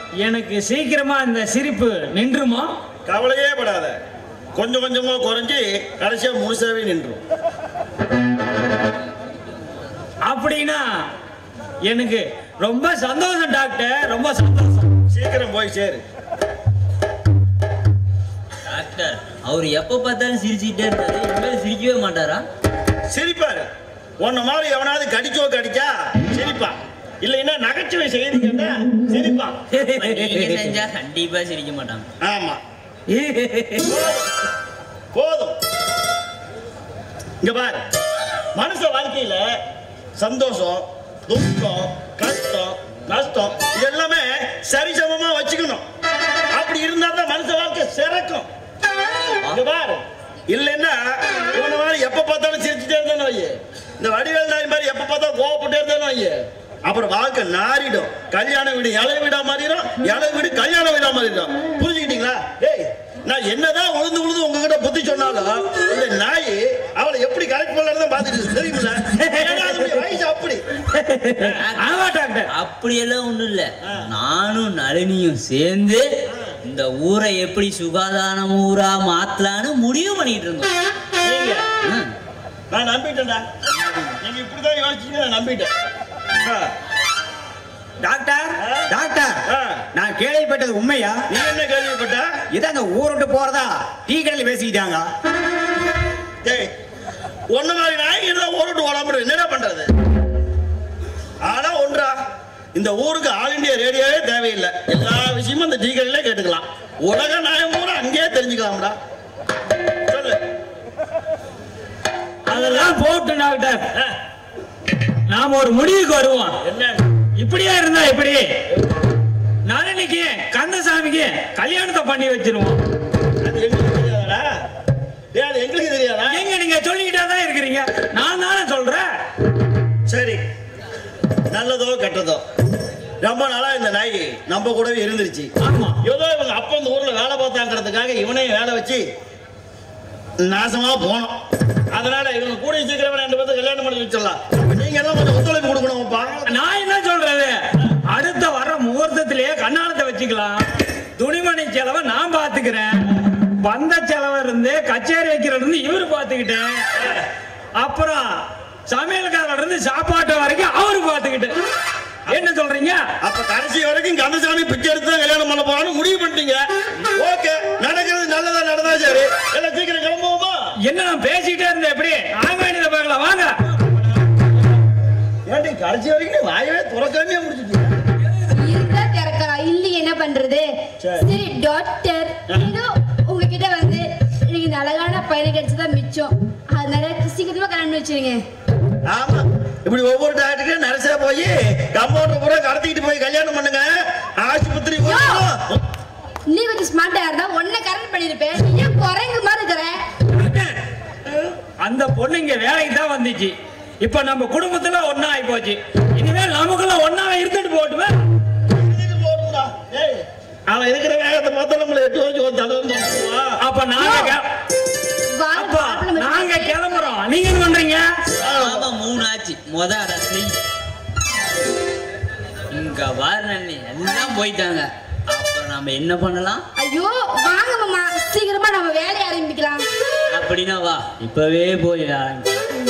எனக்கு சீக்கிரமா இந்த சிரிப்பு நின்றுமா கவலையே படாத கொஞ்சம் கொஞ்சமா குறைஞ்சி கடைசியா முழுசாவே நின்றும் அப்படின்னா எனக்கு ரொம்ப சந்தோஷம் டாக்டர் ரொம்ப சந்தோஷம் சீக்கிரம் போய் சேரு டாக்டர் அவர் எப்ப பார்த்தாலும் சிரிச்சுக்கிட்டே இருக்காரு இனிமேல் சிரிக்கவே மாட்டாரா சிரிப்பாரு உன்ன மாதிரி எவனாவது கடிச்சோ கடிச்சா சிரிப்பான் இல்லைன்னா நகைச்சுவை செய்தி கேட்டா சிரிப்பான் நீங்க செஞ்சா கண்டிப்பா சிரிக்க மாட்டாங்க ஆமா போதும் இங்க பாரு மனுஷ வாழ்க்கையில சந்தோஷம் துக்கம் கஷ்டம் நஷ்டம் இது எல்லாமே சரிசமமா வச்சுக்கணும் அப்படி இருந்தா தான் மனுஷ வாழ்க்கை சிறக்கும் இங்க பாரு இல்லைன்னா இவன மாதிரி எப்ப பார்த்தாலும் சிரிச்சுட்டே இருந்தானு வையே இந்த வடிவேல் நாய் மாதிரி எப்ப பார்த்தாலும் கோவப்பட்டே இருந்தானு வையே அப்புறம் வாழ்க்கை நாரிடும் கல்யாண வீடு இலை வீடா மாறிடும் இலை வீடு கல்யாண வீடா மாறிடும் புரிஞ்சுக்கிட்டீங்களா ஏய் நான் என்னதான் உழுந்து உழுந்து உங்ககிட்ட புத்தி சொன்னாலும் இந்த நாய் அவளை எப்படி கரெக்ட் பண்ணலாம் பார்த்துட்டு தெரியுமில்ல ஏன்னா அதனுடைய வயசு அப்படி ஆமா டாக்டர் அப்படியெல்லாம் ஒண்ணும் இல்ல நானும் நளினியும் சேர்ந்து இந்த ஊரை எப்படி சுகாதார ஊரா மாத்தலான்னு முடிவு பண்ணிட்டு இருந்தோம் நீங்க ம். நான் நம்பிட்டேன்டா நீங்க இப்படிதான் யோசிச்சீங்க நான் நம்பிட்டேன் ஆ, டாக்டர் ஆ? டாக்டர் ஆ. நான் கேள்விப்பட்டது உண்மையா நீ என்ன கேள்விப்பட்ட இதாங்க ஊர் விட்டு போறதா டீ கடையில் பேசிக்கிட்டாங்க டேய் ஒண்ணு மாதிரி நாய்க்கு தான் ஓடிட்டு ஓடாம என்னடா பண்றது ஆனா ஒன்றா இந்த ஊருக்கு ஆல் இந்தியா ரேடியோவே தேவையில்லை எல்லா விஷயமும் இந்த டீ கடையிலே கேட்டுக்கலாம் உலக நாயம் கூட அங்கேயே தெரிஞ்சுக்கலாம்டா சொல்லு அதெல்லாம் போட்டு டாக்டர் ஆ, நாம ஒரு முடிவுக்கு வருவோம் என்ன இப்படியே இருந்தா எப்படி நளினிக்கு கந்தசாமிக்கு கல்யாணத்தை பண்ணி வச்சிருவோம் அது எங்களுக்கு தெரியாதா டேய் அது எங்களுக்கு தெரியாதா எங்க நீங்க சொல்லிக்கிட்டே தான் இருக்கிறீங்க நான் தானே சொல்றேன் சரி நல்லதோ கெட்டதோ ரொம்ப நாளா இந்த நாய் நம்ம கூடவே இருந்துருச்சு ஆமா ஏதோ இவங்க அப்பா இந்த ஊர்ல வேலை பார்த்தாங்கிறதுக்காக இவனையும் வேலை வச்சு நாசமா போனோம் அதனால இவங்க கூட சீக்கிரமா ரெண்டு பேர்த்து கல்யாணம் பண்ணி வச்சிடலாம் நீங்க எல்லாம் கொஞ்சம் ஒத்துழைப்பு கொடுக்கணும்ப்பா நான் என்ன சொல்றது அடுத்த வர முகூர்த்தத்திலேயே கண்ணாலத்தை வச்சுக்கலாம் துணிமணி செலவை நான் பாத்துக்கிறேன் வந்த செலவு இருந்து கச்சேரி வைக்கிறது இருந்து இவரு பாத்துக்கிட்டேன் அப்புறம் சமையல்காரர் இருந்து சாப்பாட்டு வரைக்கும் அவரு பாத்துக்கிட்டு என்ன சொல்றீங்க அப்ப கடைசி வரைக்கும் கந்தசாமி பிச்சை எடுத்து தான் கல்யாணம் பண்ண போறான்னு முடிவு பண்ணிட்டீங்க ஓகே நடக்கிறது நல்லதா நடந்தா சரி எல்லாம் சீக்கிரம் கிளம்புவோமா என்ன நான் பேசிக்கிட்டே இருந்தேன் எப்படி ஆக வேண்டியதை பார்க்கலாம் வாங்க ஏன்டி கடைசி வரைக்கும் நீ வாயவே துறக்காமே முடிச்சிட்டீங்க இருந்தா திறக்கலாம் இல்லையே என்ன பண்றது சரி. சரி டாக்டர் ஏதோ உங்ககிட்ட வந்து எனக்கு இந்த அழகான பையனை கிடைச்சதா மிச்சம் அதனால சீக்கிரமா கல்யாணம் பண்ணி வச்சிருங்க ஆமா இப்படி ஒவ்வொரு டாக்டருக்கும் நரசா போய் கம்பவுண்டர் பூரா கடத்திக்கிட்டு போய் கல்யாணம் பண்ணுங்க ஆஸ்பத்திரி போகணும் நீ கொஞ்சம் ஸ்மார்ட்டா இருந்தா உன்னை கல்யாணம் பண்ணிருப்பேன் நீ ஏன் குரங்கு மாதிரி இருக்கிற அந்த பொண்ணு இங்க வேலைக்கு தான் வந்துச்சு இப்ப நம்ம குடும்பத்துல ஒண்ணா ஆகி போச்சு இனிமேல் நமக்குள்ள ஒண்ணா இருந்துட்டு போட்டுமே இதுக்கு போடுங்கடா. ஏய், அவன் இருக்கிற வேகத்தை பார்த்தா நம்மள எட்டு வச்சு ஒரு தடவை வந்துருவா. அப்ப நாங்க கெ- வாங்க, அப்ப மாப்பிள்ளை மச்சான். நாங்க கிளம்புறோம் நீங்க என்ன பண்றீங்க ஆமா மூணு ஆச்சு மொத அட செய் இங்க பாரு நன்னி எல்லாம் போயிட்டாங்க அப்புறம் நாம என்ன பண்ணலாம் ஐயோ வாங்க மாமா சீக்கிரமா நம்ம வேலையை ஆரம்பிக்கலாம் அப்படின்னா வா இப்பவே போய் ஆரம்பி